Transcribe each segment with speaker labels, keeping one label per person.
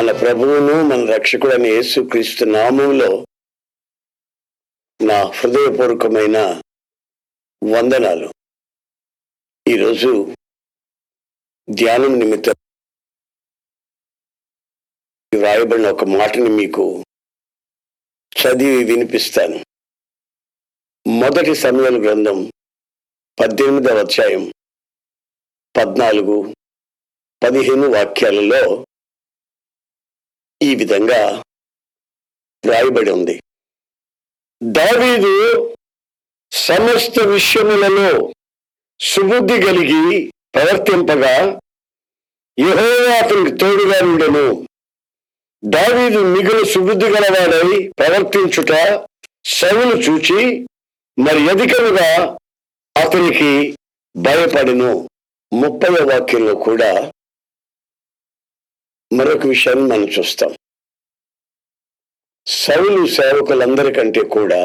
Speaker 1: మన ప్రభువును మన రక్షకుడైన యేసుక్రీస్తు నామంలో నా హృదయపూర్వకమైన వందనాలు ఈరోజు ధ్యానం నిమిత్తం వ్రాయబడిన ఒక మాటని మీకు చదివి వినిపిస్తాను మొదటి సమయాల గ్రంథం పద్దెనిమిదవ అధ్యాయం పద్నాలుగు పదిహేను వాక్యాలలో ఈ విధంగా వ్రాయబడి ఉంది దావీదు సమస్త విషయములలో సుబుద్ధి కలిగి ప్రవర్తింపగా యెహోవా అతనికి తోడుగా ఉండెను దావీదు మిగులు సుబుద్ధి గలవాడై ప్రవర్తించుట సవులు చూచి మరి అధికముగా అతనికి భయపడిను ముప్పై వాక్యంలో కూడా మరొక విషయాన్ని మనం చూస్తాం సౌలు సేవకులందరికంటే కూడా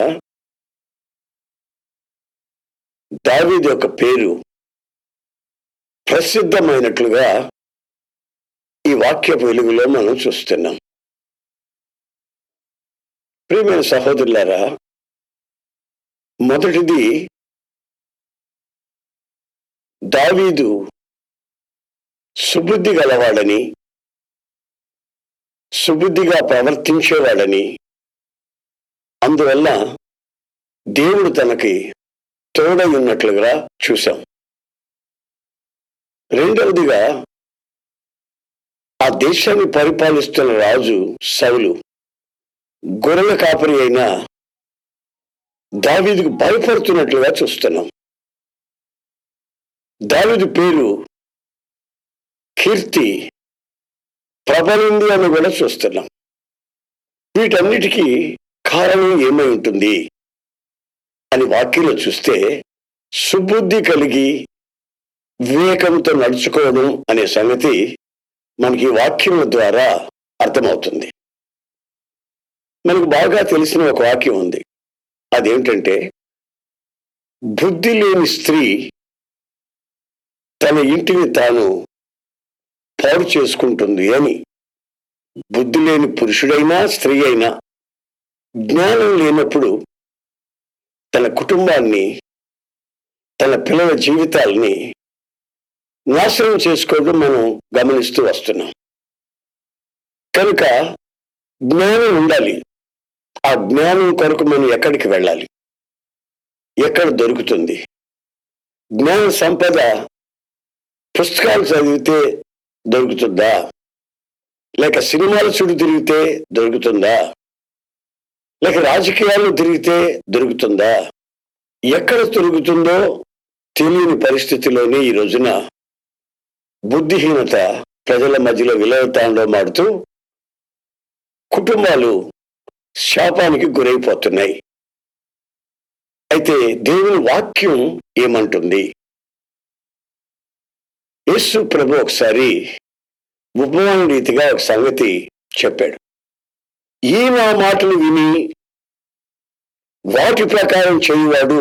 Speaker 1: దావీదు యొక్క పేరు ప్రసిద్ధమైనట్లుగా ఈ వాక్య వెలుగులో మనం చూస్తున్నాం ప్రియమైన సహోదరులారా మొదటిది దావీదు సుబుద్ధి గలవాడని సుబుద్ధిగా ప్రవర్తించేవాడని అందువల్ల దేవుడు తనకి తోడై ఉన్నట్లుగా చూశాం రెండవదిగా ఆ దేశాన్ని పరిపాలిస్తున్న రాజు సౌలు గొర్రెల కాపరి అయిన దావీదుకు భయపడుతున్నట్లుగా చూస్తున్నాం దావీదు పేరు కీర్తి ప్రబలింది అని కూడా చూస్తున్నాం వీటన్నిటికీ కారణం ఏమై ఉంటుంది అని వాక్యంలో చూస్తే సుబుద్ధి కలిగి వివేకంతో నడుచుకోవడం అనే సంగతి మనకి ఈ వాక్యముల ద్వారా అర్థమవుతుంది మనకు బాగా తెలిసిన ఒక వాక్యం ఉంది అదేంటంటే బుద్ధి లేని స్త్రీ తన ఇంటిని తాను పాడు చేసుకుంటుంది అని బుద్ధి లేని పురుషుడైనా స్త్రీ అయినా జ్ఞానం లేనప్పుడు తన కుటుంబాన్ని తన పిల్లల జీవితాల్ని నాశనం చేసుకోవడం మనం గమనిస్తూ వస్తున్నాం కనుక జ్ఞానం ఉండాలి ఆ జ్ఞానం కొరకు మనం ఎక్కడికి వెళ్ళాలి ఎక్కడ దొరుకుతుంది జ్ఞాన సంపద పుస్తకాలు చదివితే దొరుకుతుందా లేక సినిమాలు చుడు తిరిగితే దొరుకుతుందా లేక రాజకీయాలు తిరిగితే దొరుకుతుందా ఎక్కడ దొరుకుతుందో తెలియని పరిస్థితిలోనే ఈ రోజున బుద్ధిహీనత ప్రజల మధ్యలో విలవతాండో మాడుతూ కుటుంబాలు శాపానికి గురైపోతున్నాయి అయితే దేవుని వాక్యం ఏమంటుంది యేసు ప్రభు ఒకసారి ఉపమాన రీతిగా ఒక సంగతి చెప్పాడు ఈ నా మాటలు విని వాటి ప్రకారం చేయువాడు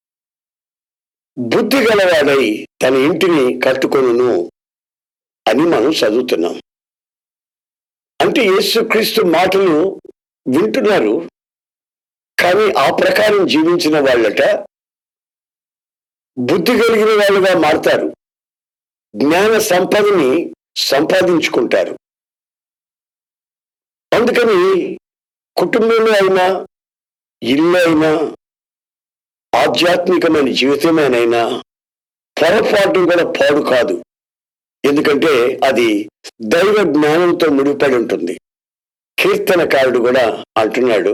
Speaker 1: బుద్ధి గలవాడై తన ఇంటిని కట్టుకొనును అని మనం చదువుతున్నాం అంటే యేసుక్రీస్తు మాటలు వింటున్నారు కానీ ఆ ప్రకారం జీవించిన వాళ్ళట బుద్ధి కలిగిన వాళ్ళుగా మారతారు జ్ఞాన సంపదని సంపాదించుకుంటారు అందుకని కుటుంబంలో అయినా ఇల్లు అయినా ఆధ్యాత్మికమైన జీవితమేనైనా పొరపాటు కూడా పాడు కాదు ఎందుకంటే అది దైవ జ్ఞానంతో ముడిపడి ఉంటుంది కీర్తనకారుడు కూడా అంటున్నాడు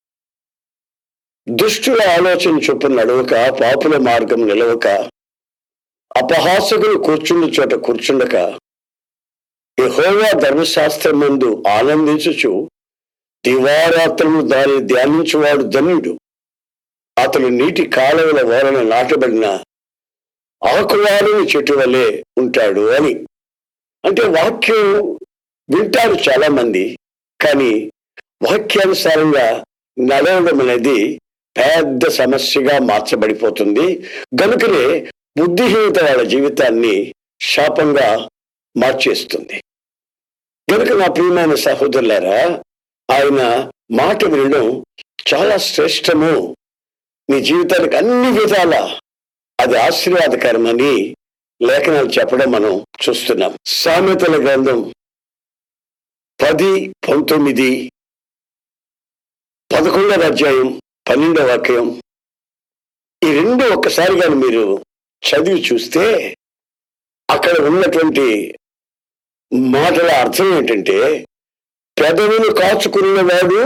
Speaker 1: దుష్టుల ఆలోచన చొప్పున నడవక పాపుల మార్గం నిలవక అపహాసకులు కూర్చుండు చోట కూర్చుండక యెహోవా ధర్మశాస్త్రం ముందు ఆనందించుచు దివారాత్రము దాన్ని ధ్యానించువాడు ధన్యుడు అతడు నీటి కాలువల ఓరన నాటబడిన ఆకువాలని చెట్టు వలె ఉంటాడు అని అంటే వాక్యం వింటారు చాలా మంది కానీ వాక్యానుసారంగా నడవడం అనేది పెద్ద సమస్యగా మార్చబడిపోతుంది గనుకనే బుద్ధిహీనత వాళ్ళ జీవితాన్ని శాపంగా మార్చేస్తుంది కనుక నా ప్రియమైన సహోదరులారా ఆయన మాట వినడం చాలా శ్రేష్టము మీ జీవితానికి అన్ని విధాల అది ఆశీర్వాదకరమని లేఖనాలు చెప్పడం మనం చూస్తున్నాం సామెతల గ్రంథం పది పంతొమ్మిది పదకొండవ అధ్యాయం పన్నెండవ వాక్యం ఈ రెండు ఒక్కసారి కానీ మీరు చదివి చూస్తే అక్కడ ఉన్నటువంటి మాటల అర్థం ఏంటంటే పెదవులు కాచుకున్నవాడు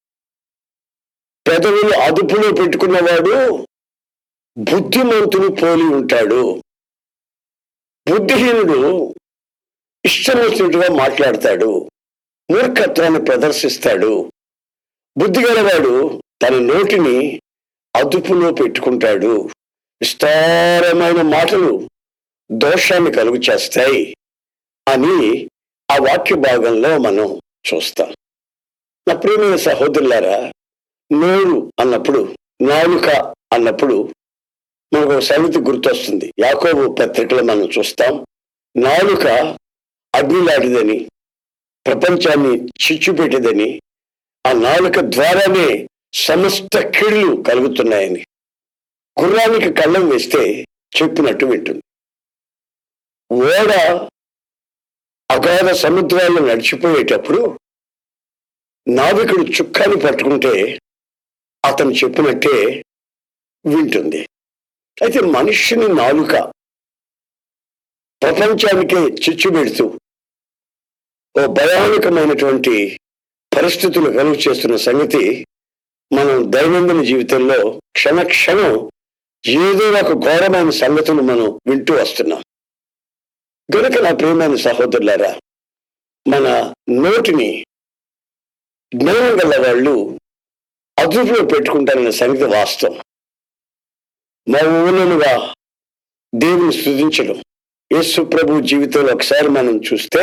Speaker 1: పెదవులు అదుపులో పెట్టుకున్నవాడు బుద్ధిమంతుడు పోలి ఉంటాడు బుద్ధిహీనుడు ఇష్టం వచ్చినట్టుగా మాట్లాడతాడు మూర్ఖత్వాన్ని ప్రదర్శిస్తాడు బుద్ధి గలవాడు తన నోటిని అదుపులో పెట్టుకుంటాడు విస్తారమైన మాటలు దోషాన్ని కలుగు చేస్తాయి అని ఆ వాక్య భాగంలో మనం చూస్తాం నా ప్రియమైన సహోదరులారా నోరు అన్నప్పుడు నాలుక అన్నప్పుడు మనకు ఒక సంగతి గుర్తొస్తుంది యాకోబు పత్రికలో మనం చూస్తాం నాలుక అగ్నిలాంటిదని ప్రపంచాన్ని చిచ్చుపెట్టేదని ఆ నాలుక ద్వారానే సమస్త కీళ్లు కలుగుతున్నాయని గుర్రానికి కళ్ళం వేస్తే చెప్పినట్టు వింటుంది ఓడ అగాధ సముద్రాల్లో నడిచిపోయేటప్పుడు నావికుడు చుక్కాని పట్టుకుంటే అతను చెప్పినట్టే వింటుంది అయితే మనిషిని నాలుక ప్రపంచానికే చిచ్చు పెడుతూ ఓ భయానకమైనటువంటి పరిస్థితులు కలుగు చేస్తున్న సంగతి మనం దైనందిన జీవితంలో క్షణ క్షణం ఏదో ఒక ఘోరమైన సంగతులు మనం వింటూ వస్తున్నాం గనుక నా ప్రియమైన సహోదరులారా మన నోటిని జ్ఞానం గల వాళ్ళు అదుపులో పెట్టుకుంటారన్న సంగతి వాస్తవం మౌనముగా దేవుని స్థుతించడం యేసు ప్రభు జీవితంలో ఒకసారి మనం చూస్తే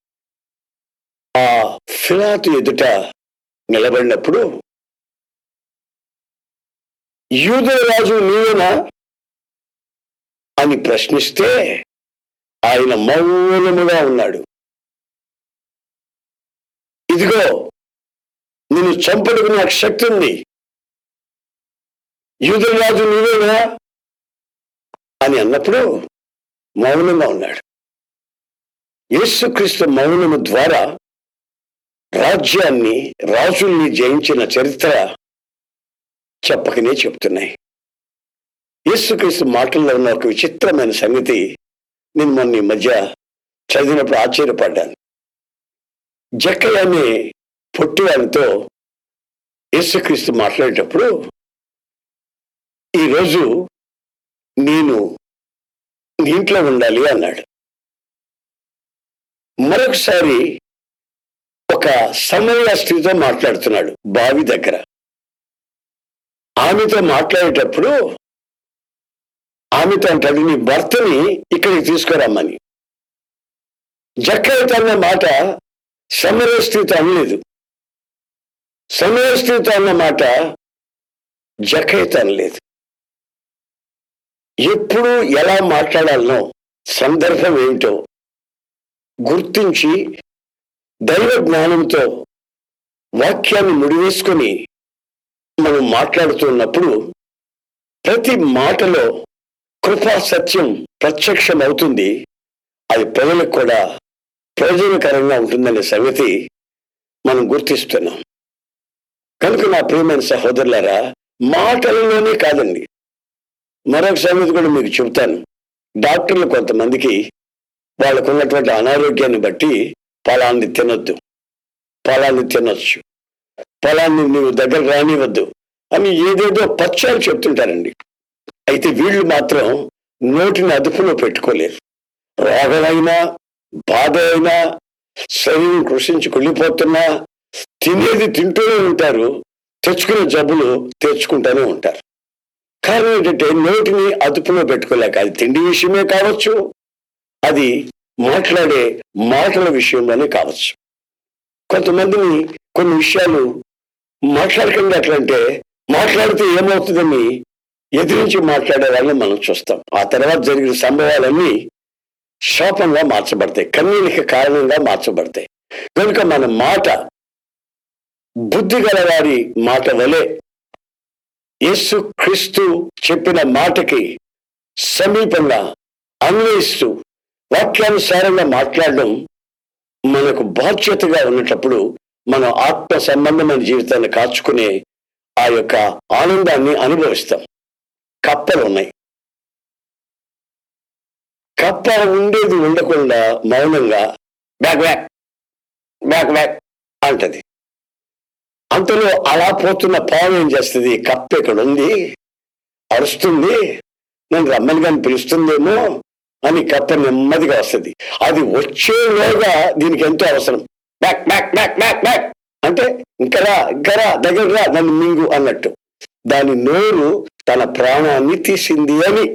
Speaker 1: ఆ ఫిలాతు ఎదుట నిలబడినప్పుడు యూదుల రాజు నీవేనా అని ప్రశ్నిస్తే ఆయన మౌనముగా ఉన్నాడు ఇదిగో నిన్ను చంపడానికి నాకు శక్తి ఉంది యూదుల రాజు నీవేనా అని అన్నప్పుడు మౌనంగా ఉన్నాడు యేసుక్రీస్తు మౌనము ద్వారా రాజ్యాన్ని రాజుల్ని జయించిన చరిత్ర చెప్పకనే చెప్తున్నాయి యేసుక్రీస్తు మాటల్లో ఉన్న ఒక విచిత్రమైన సంగతి నేను మొన్న ఈ మధ్య చదివినప్పుడు ఆశ్చర్యపడ్డాను జక్కయ్య అనే పొట్టివాడితో యేసుక్రీస్తు మాట్లాడేటప్పుడు ఈరోజు నేను నీ ఇంట్లో ఉండాలి అన్నాడు మరొకసారి ఒక సమయ స్త్రీతో మాట్లాడుతున్నాడు బావి దగ్గర ఆమెతో మాట్లాడేటప్పుడు ఆమెతో అంటాడు నీ భర్తని ఇక్కడికి తీసుకురమ్మని జక్కయ్య అన్న మాట సమయ స్త్రీతో అనలేదు సమయ స్త్రీతో అన్న మాట జక్కయ్యతో అనలేదు ఎప్పుడు ఎలా మాట్లాడాలనో సందర్భం ఏమిటో గుర్తించి దైవ జ్ఞానంతో వాక్యాన్ని ముడివేసుకొని మనం మాట్లాడుతున్నప్పుడు ప్రతి మాటలో కృపా సత్యం ప్రత్యక్షం అవుతుంది అది ప్రజలకు కూడా ప్రయోజనకరంగా ఉంటుందనే సంగతి మనం గుర్తిస్తున్నాం కనుక నా ప్రియమైన సహోదరులారా మాటలలోనే కాదండి మరొక సంగతి కూడా మీకు చెబుతాను డాక్టర్లు కొంతమందికి వాళ్ళకు ఉన్నటువంటి అనారోగ్యాన్ని బట్టి ఫలాన్ని తినొద్దు ఫలాన్ని తినొచ్చు ఫలాన్ని నువ్వు దగ్గర రానివద్దు అని ఏదేదో పచ్చాలు చెప్తుంటారండి అయితే వీళ్ళు మాత్రం నోటిని అదుపులో పెట్టుకోలేరు రోగమైనా బాధ అయినా శరీరం కృషించి కుళ్ళిపోతున్నా తినేది తింటూనే ఉంటారు తెచ్చుకునే జబ్బులు తెచ్చుకుంటూనే ఉంటారు కారణం ఏంటంటే నోటిని అదుపులో పెట్టుకోలేక అది తిండి విషయమే కావచ్చు అది మాట్లాడే మాటల విషయంలోనే కావచ్చు కొంతమందిని కొన్ని విషయాలు మాట్లాడకుండా ఎట్లంటే మాట్లాడితే ఏమవుతుందని ఎదిరించి మాట్లాడే వాళ్ళని మనం చూస్తాం ఆ తర్వాత జరిగిన సంభవాలన్నీ శాపంగా మార్చబడతాయి కన్నీళ్ళకి కారణంగా మార్చబడతాయి కనుక మన మాట బుద్ధి గలవారి మాట వలె యేసు క్రీస్తు చెప్పిన మాటకి సమీపంగా అన్వయిస్తూ వాక్యానుసారంగా మాట్లాడడం మనకు బాధ్యతగా ఉన్నటప్పుడు మనం ఆత్మ సంబంధమైన జీవితాన్ని కాచుకునే ఆ యొక్క ఆనందాన్ని అనుభవిస్తాం కప్పలు ఉన్నాయి కప్ప ఉండేది ఉండకుండా మౌనంగా బ్యాక్ బ్యాక్ బ్యాక్ బ్యాక్ అంటది అంతలో అలా పోతున్న పాము ఏం చేస్తుంది కప్ప ఇక్కడ ఉంది అరుస్తుంది నేను రమ్మని కానీ పిలుస్తుందేమో అని కప్ప నెమ్మదిగా వస్తుంది అది వచ్చేలోగా దీనికి ఎంతో అవసరం back back back back back అంటే ఇంకరా ఇంకరా దగ్గర రా నన్ను మింగు అన్నట్టు దాని నోరు తన ప్రాణాన్ని తీసింది అని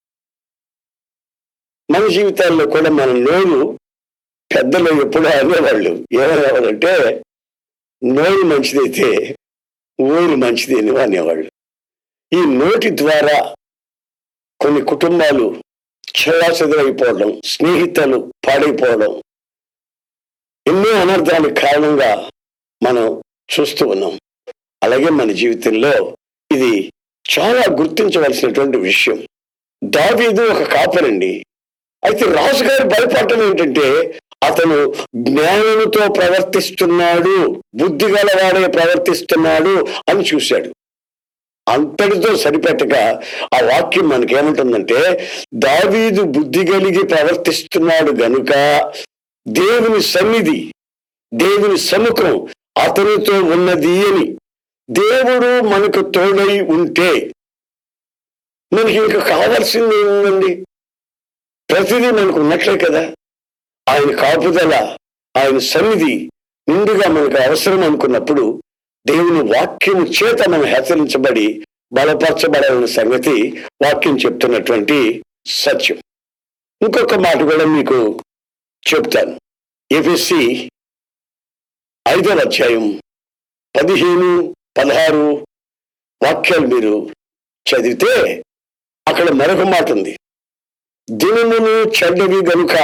Speaker 1: మన జీవితాల్లో కూడా మన నోరు పెద్దలు ఎప్పుడూ అనేవాళ్ళు ఏమనేవాళ్ళంటే నోరు మంచిదైతే ఊరు మంచిది అని అనేవాళ్ళు ఈ నోటి ద్వారా కొన్ని కుటుంబాలు చెల్లాచెదరైపోవడం స్నేహితులు పాడైపోవడం ఎన్నో అనర్థాలకు కారణంగా మనం చూస్తూ ఉన్నాం అలాగే మన జీవితంలో ఇది చాలా గుర్తించవలసినటువంటి విషయం దావీదు ఒక కాపరండి అయితే రాజుగారు భయపడటం ఏంటంటే అతను జ్ఞానంతో ప్రవర్తిస్తున్నాడు బుద్ధి గలవాడే ప్రవర్తిస్తున్నాడు అని చూశాడు అంతటితో సరిపెట్టక ఆ వాక్యం మనకేమంటుందంటే దావీదు బుద్ధి కలిగి ప్రవర్తిస్తున్నాడు గనుక దేవుని సన్నిధి దేవుని సముఖం అతనితో ఉన్నది అని దేవుడు మనకు తోడై ఉంటే మనకి ఇంకా కావాల్సింది ఏముందండి ప్రతిదీ మనకు ఉన్నట్లే కదా ఆయన కాపుదల ఆయన సన్నిధి నిండుగా మనకు అవసరం అనుకున్నప్పుడు దేవుని వాక్యము చేత మనం హెచ్చరించబడి బలపరచబడాలన్న సంగతి వాక్యం చెప్తున్నటువంటి సత్యం ఇంకొక మాట కూడా మీకు చెప్తాను ఎఫ్ఎస్సి ఐదవ అధ్యాయం పదిహేను పదహారు వాక్యాలు మీరు చదివితే అక్కడ మరొక మాట ఉంది దినమును చెడ్డవి గనుక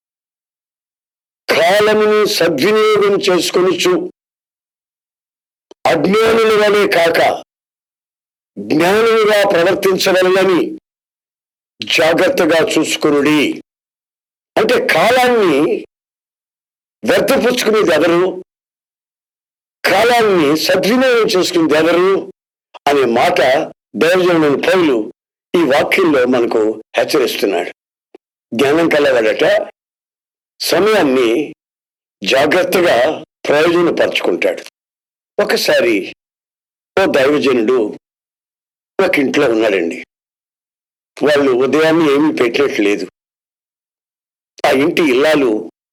Speaker 1: కాలమును సద్వినియోగం చేసుకొనుచు అజ్ఞానుల వలె కాక జ్ఞానులుగా ప్రవర్తించవలనని జాగ్రత్తగా చూసుకునుడి అంటే కాలాన్ని వ్యర్థపుచ్చుకునేది ఎవరు కాలాన్ని సద్వినియోగం చేసుకునేది ఎవరు అనే మాట దైవజనుని పౌలు ఈ వాక్యంలో మనకు హెచ్చరిస్తున్నాడు జ్ఞానం కలవాడట సమయాన్ని జాగ్రత్తగా ప్రయోజనపరుచుకుంటాడు ఒకసారి ఓ దైవజనుడు ఒక ఇంట్లో ఉన్నాడండి వాళ్ళు ఉదయాన్నే ఏమీ పెట్టట్లేదు ఆ ఇంటి ఇల్లాలు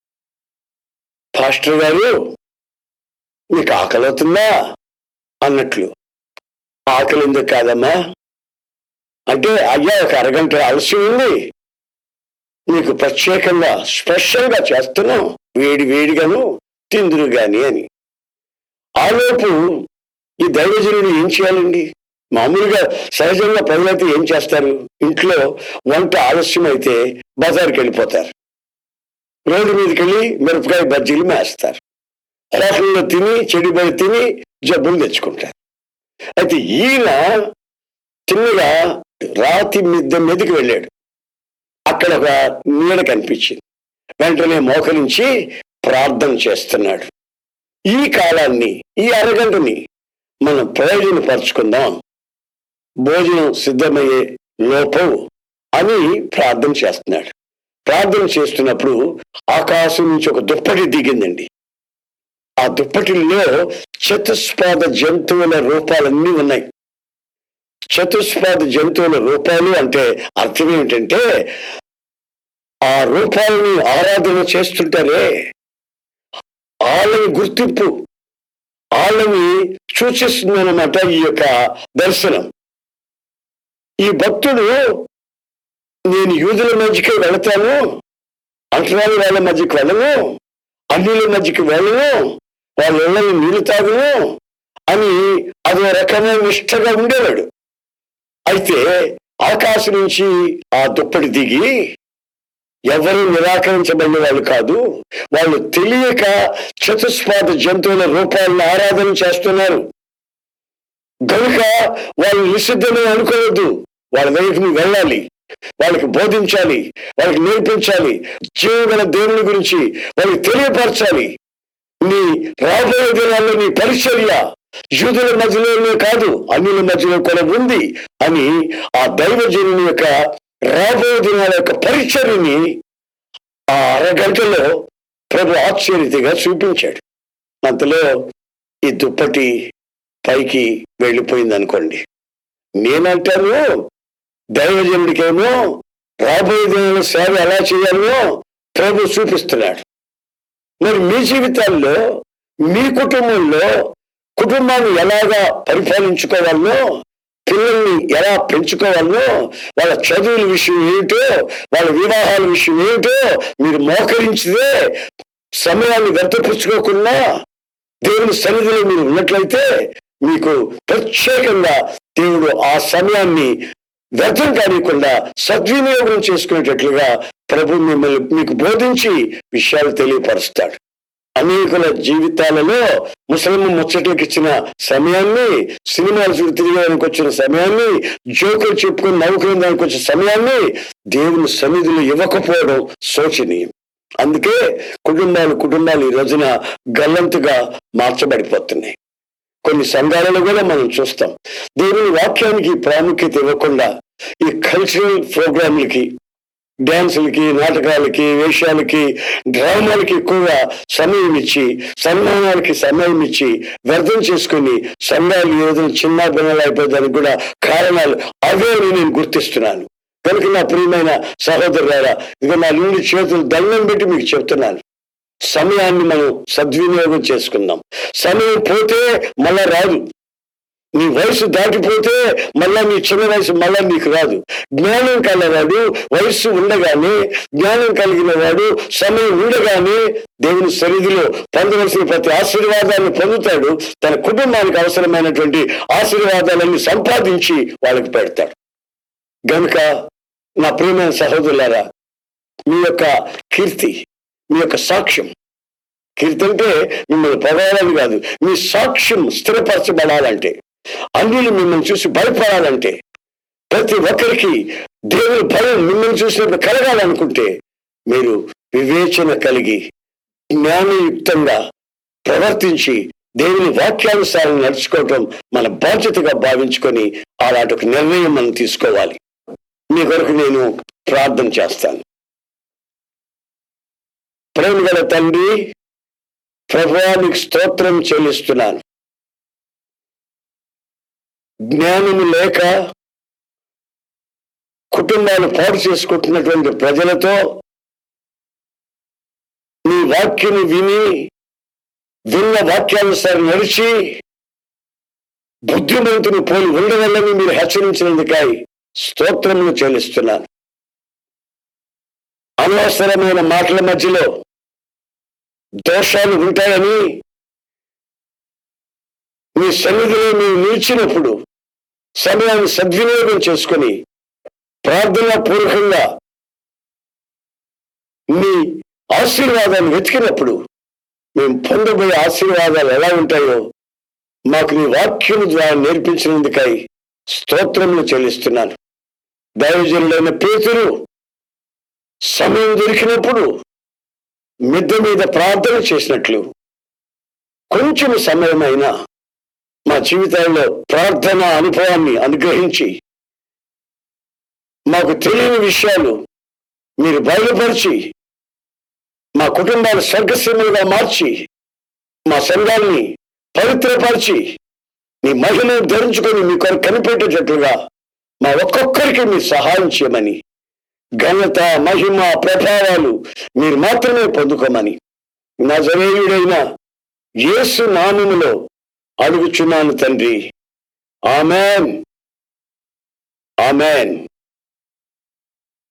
Speaker 1: పాస్టర్ గారు మీకు ఆకలి అవుతుందా అన్నట్లు ఆకలి ఎందుకు కాదమ్మా అంటే అయ్యా ఒక అరగంట ఆలస్యం ఉంది నీకు ప్రత్యేకంగా స్పెషల్గా చేస్తున్నాం వేడి వేడిగాను తిందురు గాని అని ఆలోపు ఈ దైవజనుడు ఏం చేయాలండి మామూలుగా సహజంగా ప్రజలైతే ఏం చేస్తారు ఇంట్లో వంట ఆలస్యం అయితే బజార్కి వెళ్ళిపోతారు రోడ్డు మీదకి వెళ్ళి మిరపకాయ బజ్జీలు మేస్తారు హోటల్లో తిని చెడిపోయి తిని జబ్బులు తెచ్చుకుంటారు అయితే ఈయన చిన్నగా రాతి మిద్ద మీదకి వెళ్ళాడు అక్కడ ఒక నీడ కనిపించింది వెంటనే మోకరించి ప్రార్థన చేస్తున్నాడు ఈ కాలాన్ని ఈ అరగంటని మనం ప్రయోజనపరుచుకుందాం భోజనం సిద్ధమయ్యే లోపం అని ప్రార్థన చేస్తున్నాడు ప్రార్థన చేస్తున్నప్పుడు ఆకాశం నుంచి ఒక దుప్పటి దిగిందండి ఆ దుప్పటిలో చతుస్పాద జంతువుల రూపాలన్నీ ఉన్నాయి చతుస్పాద జంతువుల రూపాలు అంటే అర్థం ఏమిటంటే ఆ రూపాలని ఆరాధన చేస్తుంటారే వాళ్ళని గుర్తింపు వాళ్ళని సూచిస్తుందన్నమాట ఈ యొక్క దర్శనం ఈ భక్తుడు నేను యూదుల మధ్యకి వెళతాను అంటరాని వాళ్ళ మధ్యకి వెళ్ళను అన్యుల మధ్యకి వెళ్ళను వాళ్ళ ఇళ్ళని నీళ్లు తాగును అని అదో రకమైన నిష్టగా ఉండేవాడు అయితే ఆకాశం నుంచి ఆ దుప్పటి దిగి ఎవరు నిరాకరించబడిన వాళ్ళు కాదు వాళ్ళు తెలియక చతుస్పాద జంతువుల రూపాలను ఆరాధన చేస్తున్నారు గనుక వాళ్ళు నిషిద్ధమని అనుకోవద్దు వాళ్ళ దగ్గరికి నువ్వు వెళ్ళాలి వాళ్ళకి బోధించాలి వాళ్ళకి నేర్పించాలి జీవగల దేవుని గురించి వాళ్ళకి తెలియపరచాలి నీ రాబోయే దినాల్లో నీ పరిచర్య యూదుల మధ్యలోనే కాదు అన్యుల మధ్యలో కూడా ఉంది అని ఆ దైవజనుని యొక్క రాబోయే దినాల యొక్క పరిచర్యని ఆ అరగంటలో ప్రభు ఆశ్చర్యతగా చూపించాడు అంతలో ఈ దుప్పటి పైకి వెళ్ళిపోయింది అనుకోండి నేనంటాను దైవజనుడికేమో రాబోయే దినాల సేవ ఎలా చేయాలో ప్రభు చూపిస్తున్నాడు మరి మీ జీవితాల్లో మీ కుటుంబంలో కుటుంబాన్ని ఎలాగా పరిపాలించుకోవాలో పిల్లల్ని ఎలా పెంచుకోవాలో వాళ్ళ చదువుల విషయం ఏమిటో వాళ్ళ వివాహాల విషయం ఏమిటో మీరు మోకరించితే సమయాన్ని వ్యర్థపరుచుకోకుండా దేవుని సన్నిధిలో మీరు ఉన్నట్లయితే మీకు ప్రత్యేకంగా దేవుడు ఆ సమయాన్ని వ్యర్థం కానికుండా సద్వినియోగం చేసుకునేటట్లుగా ప్రభు మిమ్మల్ని మీకు బోధించి విషయాలు తెలియపరుస్తాడు అనేకుల జీవితాలలో ముసలిం ముచ్చట్లకు ఇచ్చిన సమయాన్ని సినిమాలు చూసి తిరగడానికి వచ్చిన సమయాన్ని జోకులు చెప్పుకొని నవ్వుకునే దానికి వచ్చిన సమయాన్ని దేవుని సన్నిధులు ఇవ్వకపోవడం శోచనీయం అందుకే కుటుంబాలు కుటుంబాలు ఈ రోజున గల్లంతుగా మార్చబడిపోతున్నాయి కొన్ని సంఘాలలో కూడా మనం చూస్తాం దేవుని వాక్యానికి ప్రాముఖ్యత ఇవ్వకుండా ఈ కల్చరల్ ప్రోగ్రాంలకి డ్యాన్సులకి నాటకాలకి వేషాలకి డ్రామాలకి ఎక్కువగా సమయం ఇచ్చి సన్మానాలకి సమయం ఇచ్చి వ్యర్థం చేసుకుని సంఘాలు ఈ రోజున చిన్న భిన్నలు అయిపోతానికి కూడా కారణాలు అవే అని నేను గుర్తిస్తున్నాను కనుక నా ప్రియమైన సహోదరులారా ఇక నా నుండి చేతులు దండం పెట్టి మీకు చెప్తున్నాను సమయాన్ని మనం సద్వినియోగం చేసుకుందాం సమయం పోతే మళ్ళా రాదు నీ వయసు దాటిపోతే మళ్ళా నీ చిన్న వయసు మళ్ళా నీకు రాదు జ్ఞానం కలవాడు వయస్సు ఉండగానే జ్ఞానం కలిగిన వాడు సమయం ఉండగానే దేవుని సన్నిధిలో పొందవలసిన ప్రతి ఆశీర్వాదాన్ని పొందుతాడు తన కుటుంబానికి అవసరమైనటువంటి ఆశీర్వాదాలన్నీ సంపాదించి వాళ్ళకి పెడతాడు గనుక నా ప్రియమైన సహోదరులారా మీ యొక్క కీర్తి మీ యొక్క సాక్ష్యం కీర్తి అంటే మిమ్మల్ని పొగడాలని కాదు మీ సాక్ష్యం స్థిరపరచబడాలంటే అన్యులు మిమ్మల్ని చూసి భయపడాలంటే ప్రతి ఒక్కరికి దేవుని భయం మిమ్మల్ని చూసినప్పుడు కలగాలనుకుంటే మీరు వివేచన కలిగి జ్ఞానయుక్తంగా ప్రవర్తించి దేవుని వాక్యానుసారం నడుచుకోవటం మన బాధ్యతగా భావించుకొని అలాంటి ఒక నిర్ణయం మనం తీసుకోవాలి మీ కొరకు నేను ప్రార్థన చేస్తాను ప్రేమ గల తండ్రి ప్రభువానికి స్తోత్రం చెల్లిస్తున్నాను జ్ఞానము లేక కుటుంబాలు పాడు చేసుకుంటున్నటువంటి ప్రజలతో నీ వాక్యము విని విన్న వాక్యానుసారం నడిచి బుద్ధిమంతుని పోలి ఉండవల్లని మీరు హెచ్చరించినందుకై స్తోత్రములు చెల్లిస్తున్నాను అనవసరమైన మాటల మధ్యలో దోషాలు ఉంటాయని మీ సన్నిధిలో మీరు నిలిచినప్పుడు సమయాన్ని సద్వినియోగం చేసుకొని ప్రార్థనా పూర్వకంగా మీ ఆశీర్వాదాన్ని వెతికినప్పుడు మేము పొందబోయే ఆశీర్వాదాలు ఎలా ఉంటాయో మాకు నీ వాక్యం ద్వారా నేర్పించినందుకై స్తోత్రములు చెల్లిస్తున్నాను దైవజనులైన పేతురు సమయం దొరికినప్పుడు మిద్దె మీద ప్రార్థన చేసినట్లు కొంచెం సమయమైనా మా జీవితాల్లో ప్రార్థన అనుభవాన్ని అనుగ్రహించి మాకు తెలియని విషయాలు మీరు బయలుపరిచి మా కుటుంబాలు స్వర్గసీమలుగా మార్చి మా సంఘాన్ని పవిత్రపరిచి మీ మహిళను ధరించుకొని మీ కొరకు కనిపెట్టేటట్లుగా మా ఒక్కొక్కరికి మీరు సహాయం చేయమని ఘనత మహిమ ప్రభావాలు మీరు మాత్రమే పొందుకోమని నజరేయుడైన యేసు నామములో అడుగుచున్నాను తండ్రి ఆమెన్ ఆమెన్